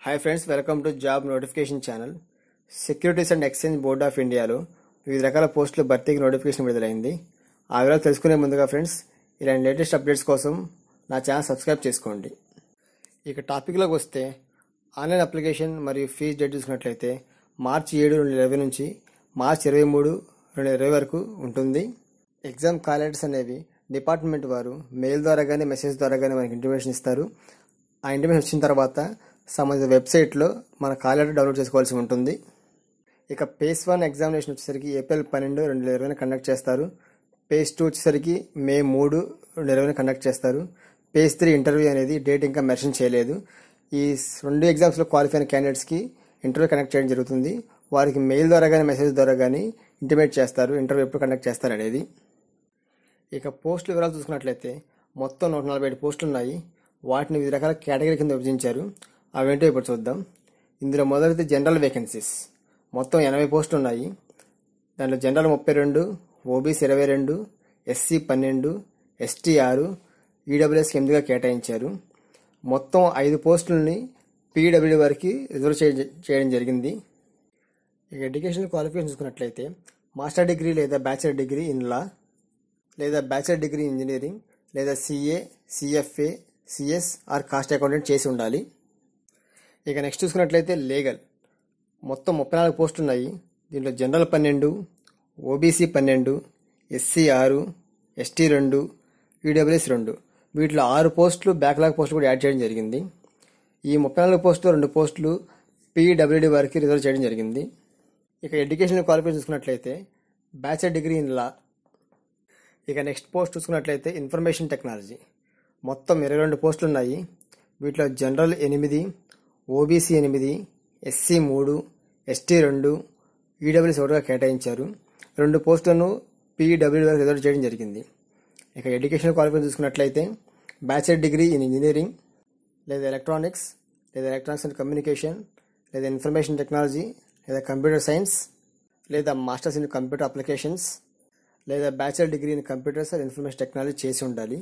hi friends welcome to job notification channel securities and exchange board of ఇండియాలో వివిధ రకాల పోస్టుల భర్తీకి నోటిఫికేషన్ విడుదలైంది ఆ వివరాలు తెలుసుకునే ముందుగా ఫ్రెండ్స్ ఇలాంటి లేటెస్ట్ అప్డేట్స్ కోసం నా ఛానల్ సబ్స్క్రైబ్ చేసుకోండి ఇక టాపిక్లోకి వస్తే ఆన్లైన్ అప్లికేషన్ మరియు ఫీజు డేట్ చూసుకున్నట్లయితే మార్చి ఏడు రెండు ఇరవై నుంచి మార్చి ఇరవై మూడు రెండు ఇరవై వరకు ఉంటుంది ఎగ్జామ్ కాల్ లెటర్స్ అనేవి డిపార్ట్మెంట్ వారు మెయిల్ ద్వారా కానీ మెసేజ్ ద్వారా కానీ మనకి ఇంటిమేషన్ ఇస్తారు ఆ ఇంటిమేషన్ వచ్చిన తర్వాత సంబంధిత వెబ్సైట్లో మన కాల్ లెటర్ డౌన్లోడ్ చేసుకోవాల్సి ఉంటుంది ఇక పేస్ వన్ ఎగ్జామినేషన్ వచ్చేసరికి ఏప్రిల్ పన్నెండు రెండు వేల ఇరవైన కండక్ట్ చేస్తారు పేస్ టూ వచ్చేసరికి మే మూడు రెండు వేల ఇరవైన కండక్ట్ చేస్తారు పేస్ త్రీ ఇంటర్వ్యూ అనేది డేట్ ఇంకా మెన్షన్ చేయలేదు ఈ రెండు ఎగ్జామ్స్లో క్వాలిఫై అయిన క్యాండిడేట్స్కి ఇంటర్వ్యూ కండక్ట్ చేయడం జరుగుతుంది వారికి మెయిల్ ద్వారా కానీ మెసేజ్ ద్వారా కానీ ఇంటిమేట్ చేస్తారు ఇంటర్వ్యూ ఎప్పుడు కండక్ట్ చేస్తారు అనేది ఇక పోస్టుల వివరాలు చూసుకున్నట్లయితే మొత్తం నూట నలభై ఏడు పోస్టులు ఉన్నాయి వాటిని వివిధ రకాల కేటగిరీ కింద విభజించారు అవేంటో ఇప్పుడు చూద్దాం ఇందులో మొదటిది జనరల్ వేకెన్సీస్ మొత్తం ఎనభై పోస్టులు ఉన్నాయి దాంట్లో జనరల్ ముప్పై రెండు ఓబీసీ ఇరవై రెండు ఎస్సీ పన్నెండు ఎస్టీ ఆరు ఈడబ్ల్యూఎస్కి ఎనిమిదిగా కేటాయించారు మొత్తం ఐదు పోస్టులని పీడబ్ల్యూ వారికి రిజర్వ్ చేయ- చేయడం జరిగింది ఇక ఎడ్యుకేషన్ క్వాలిఫికేషన్ చూసుకున్నట్లయితే మాస్టర్ డిగ్రీ లేదా బ్యాచిలర్ డిగ్రీ ఇన్ లా లేదా బ్యాచిలర్ డిగ్రీ ఇంజనీరింగ్ లేదా CA CFA CS or cost accountant చేసి ఉండాలి ఇక నెక్స్ట్ చూసుకున్నట్లయితే లీగల్ మొత్తం ముప్పై నాలుగు పోస్టులు ఉన్నాయి దీంట్లో జనరల్ పన్నెండు ఓబీసీ పన్నెండు ఎస్సీ ఆరు ఎస్టీ రెండు ఈడబ్ల్యూఎస్ రెండు వీటిలో ఆరు పోస్టులు బ్యాక్లాగ్ పోస్టులు కూడా యాడ్ చేయడం జరిగింది ఈ ముప్పై నాలుగు పోస్టులు రెండు పోస్టులు పీడబ్ల్యూడి వారికి రిజర్వ్ చేయడం జరిగింది ఇక ఎడ్యుకేషన్ క్వాలిఫికేషన్ చూసుకున్నట్లయితే బ్యాచిలర్ డిగ్రీ ఇన్ లా ఇక నెక్స్ట్ పోస్ట్ చూసుకున్నట్లయితే ఇన్ఫర్మేషన్ టెక్నాలజీ మొత్తం ఇరవై రెండు పోస్టులు ఉన్నాయి వీటిలో జనరల్ ఎనిమిది ఓబీసీ ఎనిమిది ఎస్సీ మూడు ఎస్టీ రెండు ఈడబ్ల్యూఎస్ ఒకటిగా కేటాయించారు రెండు పోస్టులను పీడబ్ల్యూ వరకు రిజర్వ్ చేయడం జరిగింది ఇక ఎడ్యుకేషన్ క్వాలిఫికేషన్ చూసుకున్నట్లయితే బ్యాచిలర్ డిగ్రీ ఇన్ ఇంజనీరింగ్ లేదా ఎలక్ట్రానిక్స్ లేదా ఎలక్ట్రానిక్స్ అండ్ కమ్యూనికేషన్ లేదా ఇన్ఫర్మేషన్ టెక్నాలజీ లేదా కంప్యూటర్ సైన్స్ లేదా మాస్టర్స్ ఇన్ కంప్యూటర్ అప్లికేషన్స్ లేదా bachelor degree in computers and information technology చేసి ఉండాలి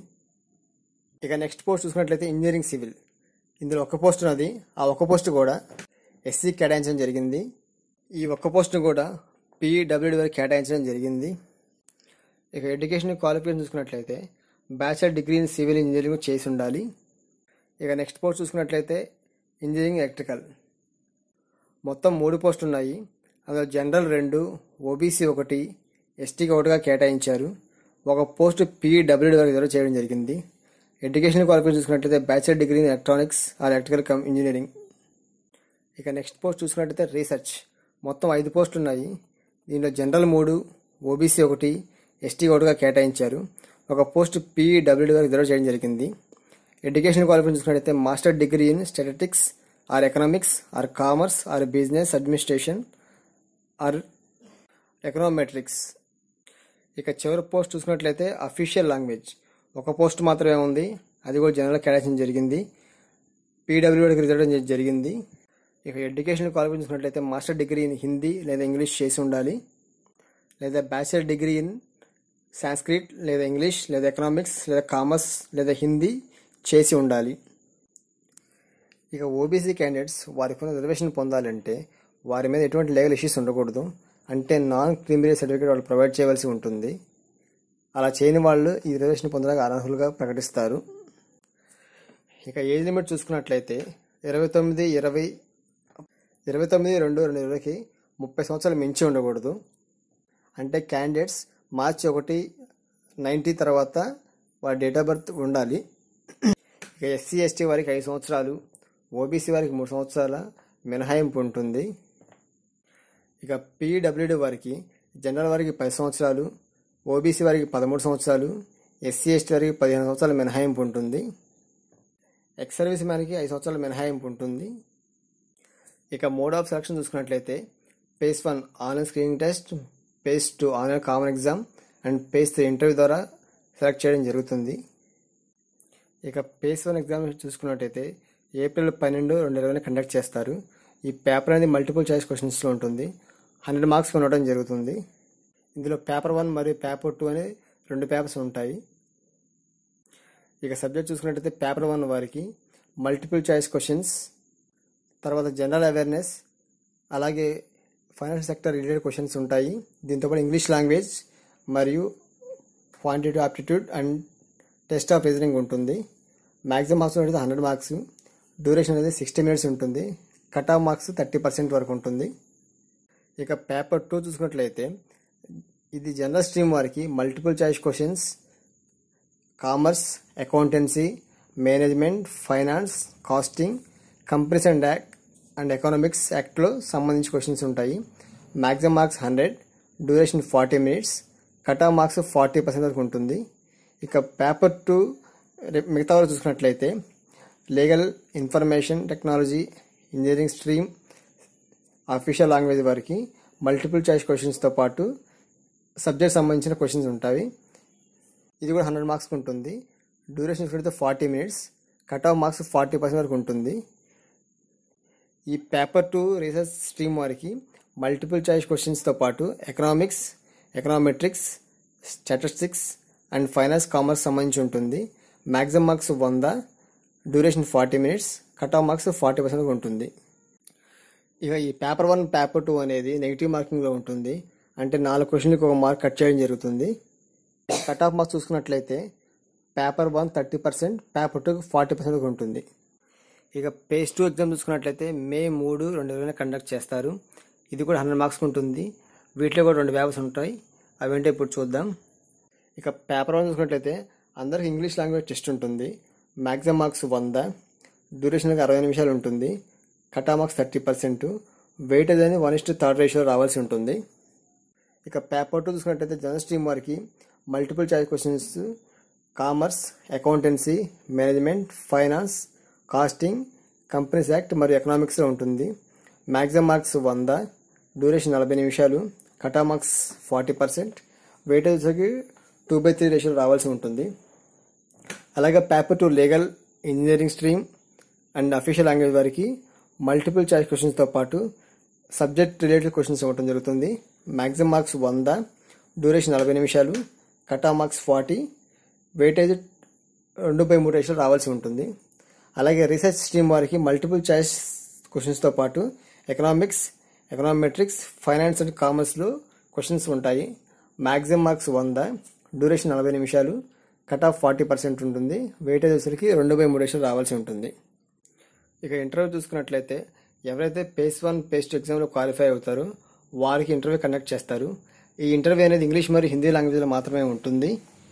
ఇక నెక్స్ట్ పోస్ట్ చూసుకున్నట్లయితే ఇంజనీరింగ్ సివిల్ ఇందులో ఒక పోస్ట్ ఉన్నది ఆ ఒక్క పోస్ట్ కూడా ఎస్సీ కేటాయించడం జరిగింది ఈ ఒక్క పోస్ట్ను కూడా పీడబ్ల్యూడి వరకు కేటాయించడం జరిగింది ఇక ఎడ్యుకేషన్ క్వాలిఫికేషన్ చూసుకున్నట్లయితే bachelor degree in civil engineering చేసి ఉండాలి ఇక నెక్స్ట్ పోస్ట్ చూసుకున్నట్లయితే ఇంజనీరింగ్ ఎలక్ట్రికల్ మొత్తం మూడు పోస్టులు ఉన్నాయి అందులో జనరల్ రెండు ఓబీసీ ఒకటి ఎస్టీకి ఒకటిగా కేటాయించారు ఒక పోస్ట్ పీడబ్ల్యూడి వరకు రిజర్వ్ చేయడం జరిగింది ఎడ్యుకేషన్ క్వాలిఫికేషన్ చూసుకున్నట్లయితే bachelor degree in electronics or electrical cum engineering ఇక నెక్స్ట్ పోస్ట్ చూసుకున్నట్లయితే రీసెర్చ్ మొత్తం ఐదు పోస్టులు ఉన్నాయి దీనిలో జనరల్ మూడు ఓబీసీ ఒకటి ఎస్టీ ఒకటిగా కేటాయించారు ఒక పోస్ట్ పీడబ్ల్యూడి వరకు రిజర్వ్ చేయడం జరిగింది ఎడ్యుకేషన్ క్వాలిఫికేషన్ చూసుకున్నట్లయితే master degree in statistics or economics or commerce or business administration or econometrics ఇక చివరి పోస్ట్ చూసుకున్నట్లయితే అఫీషియల్ లాంగ్వేజ్ ఒక పోస్ట్ మాత్రమే ఉంది అది కూడా జనరల్ కేటాయించడం జరిగింది పీడబ్ల్యూడికి రిజర్వ్ చేయడం జరిగింది ఇక ఎడ్యుకేషన్ క్వాలిఫికేషన్ చూసుకున్నట్లయితే మాస్టర్ డిగ్రీ ఇన్ హిందీ లేదా ఇంగ్లీష్ చేసి ఉండాలి లేదా బ్యాచిలర్ డిగ్రీ ఇన్ సాంస్క్రిట్ లేదా ఇంగ్లీష్ లేదా ఎకనామిక్స్ లేదా కామర్స్ లేదా హిందీ చేసి ఉండాలి ఇక ఓబీసీ క్యాండిడేట్స్ వారికి ఉన్న రిజర్వేషన్ పొందాలంటే వారి మీద ఎటువంటి లీగల్ ఇష్యూస్ ఉండకూడదు అంటే నాన్ క్రిమినల్ సర్టిఫికేట్ వాళ్ళు ప్రొవైడ్ చేయవలసి ఉంటుంది అలా చేయని వాళ్ళు ఈ రిజర్వేషన్ పొందడానికి అనర్హులుగా ప్రకటిస్తారు ఇక ఏజ్ లిమిట్ చూసుకున్నట్లయితే ఇరవై తొమ్మిది ఇరవై ఇరవై తొమ్మిది రెండు రెండు ఇరవైకి ముప్పై సంవత్సరాలు మించి ఉండకూడదు అంటే క్యాండిడేట్స్ మార్చి ఒకటి నైంటీ తర్వాత వారి డేట్ ఆఫ్ బర్త్ ఉండాలి ఇక ఎస్సీ ఎస్టీ వారికి ఐదు సంవత్సరాలు ఓబీసీ వారికి మూడు సంవత్సరాల మినహాయింపు ఉంటుంది ఇక పీడబ్ల్యూడి వారికి జనరల్ వారికి పది సంవత్సరాలు ఓబీసీ వారికి పదమూడు సంవత్సరాలు ఎస్సీ ఎస్టీ వారికి పదిహేను సంవత్సరాల మినహాయింపు ఉంటుంది ఎక్స్ సర్వీస్ మ్యాన్కి ఐదు సంవత్సరాల మినహాయింపు ఉంటుంది ఇక మోడ్ ఆఫ్ సెలక్షన్ చూసుకున్నట్లయితే phase one online screening test phase two online common exam and phase three interview ద్వారా సెలెక్ట్ చేయడం జరుగుతుంది ఇక పేస్ వన్ ఎగ్జామ్ చూసుకున్నట్టయితే ఏప్రిల్ పన్నెండు రెండు ఇరవైన కండక్ట్ చేస్తారు ఈ పేపర్ అనేది మల్టిపుల్ చాయిస్ క్వశ్చన్స్లో ఉంటుంది హండ్రెడ్ మార్క్స్ ఉండడం జరుగుతుంది ఇందులో పేపర్ వన్ మరియు పేపర్ టూ అనే రెండు పేపర్స్ ఉంటాయి ఇక సబ్జెక్ట్ చూసుకున్నట్టయితే పేపర్ వన్ వారికి మల్టిపుల్ చాయిస్ క్వశ్చన్స్ తర్వాత జనరల్ అవేర్నెస్ అలాగే ఫైనాన్స్ సెక్టర్ రిలేటెడ్ క్వశ్చన్స్ ఉంటాయి దీంతోపాటు ఇంగ్లీష్ లాంగ్వేజ్ మరియు quantitative aptitude and test of reasoning ఉంటుంది మ్యాక్సిమం మార్క్స్ అనేది హండ్రెడ్ మార్క్స్ డ్యూరేషన్ అనేది సిక్స్టీ మినిట్స్ ఉంటుంది cut off marks thirty percent వరకు ఉంటుంది ఇక పేపర్ టూ చూసుకున్నట్లయితే ఇది జనరల్ స్ట్రీమ్ వారికి multiple choice questions commerce accountancy management finance costing companies and act and economics యాక్ట్లో సంబంధించి క్వశ్చన్స్ ఉంటాయి maximum marks hundred duration forty minutes cut off marks forty percent వరకు ఉంటుంది ఇక పేపర్ టూ మిగతా వాళ్ళు చూసుకున్నట్లయితే legal information technology engineering stream official language వారికి మల్టిపుల్ చాయిస్ క్వశ్చన్స్తో పాటు సబ్జెక్ట్ సంబంధించిన క్వశ్చన్స్ ఉంటాయి ఇది కూడా హండ్రెడ్ మార్క్స్ ఉంటుంది డ్యూరేషన్ చూసుకుంటే forty minutes cut off marks forty percent వరకు ఉంటుంది ఈ పేపర్ టూ రీసెర్చ్ స్ట్రీమ్ వారికి మల్టిపుల్ చాయిస్ క్వశ్చన్స్తో పాటు economics econometrics statistics and finance commerce సంబంధించి ఉంటుంది మ్యాక్సిమం మార్క్స్ వంద duration forty minutes cut off marks forty percent ఉంటుంది ఇక ఈ పేపర్ వన్ పేపర్ టూ అనేది నెగిటివ్ మార్కింగ్లో ఉంటుంది అంటే నాలుగు క్వశ్చన్లకు ఒక మార్క్ కట్ చేయడం జరుగుతుంది కట్ ఆఫ్ మార్క్స్ చూసుకున్నట్లయితే paper one thirty percent paper two forty percent ఉంటుంది ఇక పేజ్ టూ ఎగ్జామ్ చూసుకున్నట్లయితే మే మూడు రెండు వేల కండక్ట్ చేస్తారు ఇది కూడా హండ్రెడ్ మార్క్స్ ఉంటుంది వీటిలో కూడా రెండు పేపర్స్ ఉంటాయి అవేంటో ఇప్పుడు చూద్దాం ఇక పేపర్ వన్ చూసుకున్నట్లయితే అందరికి ఇంగ్లీష్ లాంగ్వేజ్ టెస్ట్ ఉంటుంది మ్యాక్సిమం మార్క్స్ వంద డ్యూరేషన్ అరవై నిమిషాలు ఉంటుంది cut off marks thirty percent weightage అనేది వన్ ఇస్ట్ థర్డ్ రేషియో రావాల్సి ఉంటుంది ఇక పేపర్ టూ చూసుకున్నట్లయితే జనరల్ స్ట్రీమ్ వారికి multiple choice questions commerce accountancy management finance costing companies act మరియు ఎకనామిక్స్లో ఉంటుంది మ్యాక్సిమం మార్క్స్ వంద డ్యూరేషన్ నలభై నిమిషాలు కటా మార్క్స్ ఫార్టీ పర్సెంట్ వెయిటేజ్కి టూ బై త్రీ రేషియో రావాల్సి ఉంటుంది అలాగే paper two legal engineering stream and official language వారికి మల్టిపుల్ చాయిస్ క్వశ్చన్స్తో పాటు సబ్జెక్ట్ రిలేటెడ్ క్వశ్చన్స్ ఇవ్వడం జరుగుతుంది మ్యాక్సిమం మార్క్స్ వంద డ్యూరేషన్ నలభై నిమిషాలు కటా మార్క్స్ ఫార్టీ వెయిటేజ్ రెండు బై మూడు రేషియో రావాల్సి ఉంటుంది అలాగే రీసెర్చ్ స్ట్రీమ్ వారికి మల్టిపుల్ చాయిస్ క్వశ్చన్స్తో పాటు ఎకనామిక్స్ ఎకనామెట్రిక్స్ ఫైనాన్స్ అండ్ కామర్స్లో క్వశ్చన్స్ ఉంటాయి మ్యాక్సిమం మార్క్స్ వంద డ్యూరేషన్ నలభై నిమిషాలు కట్ ఆఫ్ ఫార్టీ పర్సెంట్ ఉంటుంది వెయిటేజ్ వచ్చేసరికి రెండు బై మూడు రేషియో రావాల్సి ఉంటుంది ఇక ఇంటర్వ్యూ చూసుకున్నట్లయితే ఎవరైతే పేస్ వన్ పేస్ టూ ఎగ్జామ్లో క్వాలిఫై అవుతారో వారికి ఇంటర్వ్యూ కండక్ట్ చేస్తారు ఈ ఇంటర్వ్యూ అనేది ఇంగ్లీష్ మరియు హిందీ లాంగ్వేజ్లో మాత్రమే ఉంటుంది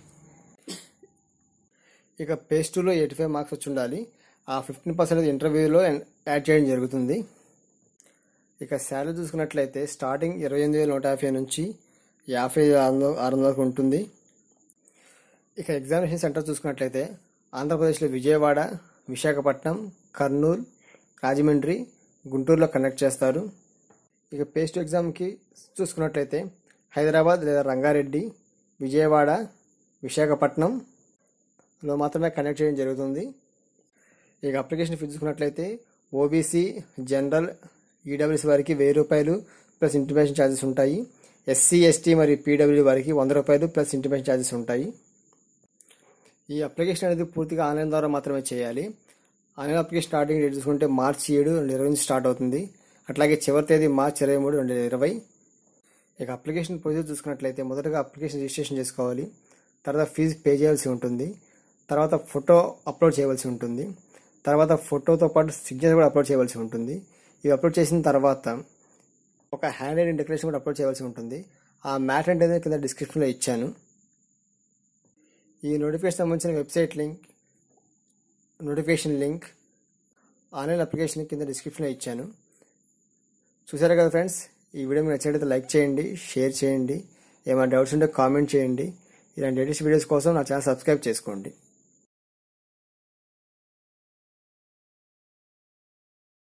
ఇక పేస్ టూలో ఎయిటీ ఫైవ్ మార్క్స్ వచ్చి ఉండాలి ఆ ఫిఫ్టీన్ పర్సెంట్ ఇంటర్వ్యూలో యాడ్ చేయడం జరుగుతుంది ఇక శాలరీ చూసుకున్నట్లయితే స్టార్టింగ్ ఇరవై ఎనిమిది వేల నూట యాభై నుంచి యాభై ఆరు వందల వరకు ఉంటుంది ఇక ఎగ్జామినేషన్ సెంటర్ చూసుకున్నట్లయితే ఆంధ్రప్రదేశ్లో విజయవాడ విశాఖపట్నం కర్నూలు రాజమండ్రి గుంటూరులో కండక్ట్ చేస్తారు ఇక పేస్ట్ ఎగ్జామ్కి చూసుకున్నట్లయితే హైదరాబాద్ లేదా రంగారెడ్డి విజయవాడ విశాఖపట్నంలో మాత్రమే కండక్ట్ చేయడం జరుగుతుంది ఇక అప్లికేషన్ ఫీ చూసుకున్నట్లయితే ఓబీసీ జనరల్ ఈడబ్ల్యూసీ వారికి వెయ్యి రూపాయలు ప్లస్ ఇంటిమేషన్ ఛార్జెస్ ఉంటాయి ఎస్సీ ఎస్టీ మరియు పీడబ్ల్యూ వారికి వంద రూపాయలు ప్లస్ ఇంటిమేషన్ ఛార్జెస్ ఉంటాయి ఈ అప్లికేషన్ అనేది పూర్తిగా ఆన్లైన్ ద్వారా మాత్రమే చేయాలి ఆన్లైన్ అప్లికేషన్ స్టార్టింగ్ డేట్ చూసుకుంటే మార్చి ఏడు రెండు ఇరవై నుంచి స్టార్ట్ అవుతుంది అట్లాగే చివరి తేదీ మార్చి ఇరవై మూడు రెండు ఇరవై ఇక అప్లికేషన్ ప్రొసీజర్ చూసుకున్నట్లయితే మొదటగా అప్లికేషన్ రిజిస్ట్రేషన్ చేసుకోవాలి తర్వాత ఫీజు పే చేయాల్సి ఉంటుంది తర్వాత ఫోటో అప్లోడ్ చేయవలసి ఉంటుంది తర్వాత ఫోటోతో పాటు సిగ్నేచర్ కూడా అప్లోడ్ చేయవలసి ఉంటుంది ఇవి అప్లోడ్ చేసిన తర్వాత ఒక హ్యాండ్ రైటింగ్ డెకరేషన్ కూడా అప్లోడ్ చేయవలసి ఉంటుంది ఆ మ్యాట్ అంటే కింద డిస్క్రిప్షన్లో ఇచ్చాను ఈ నోటిఫికేషన్ సంబంధించిన website link notification link online application కింద డిస్క్రిప్షన్లో ఇచ్చాను చూసారు కదా ఫ్రెండ్స్ ఈ వీడియో మీకు నచ్చినట్లయితే లైక్ చేయండి షేర్ చేయండి ఏమైనా డౌట్స్ ఉంటే కామెంట్ చేయండి ఇలాంటి లేటెస్ట్ వీడియోస్ కోసం నా ఛానల్ సబ్స్క్రైబ్ చేసుకోండి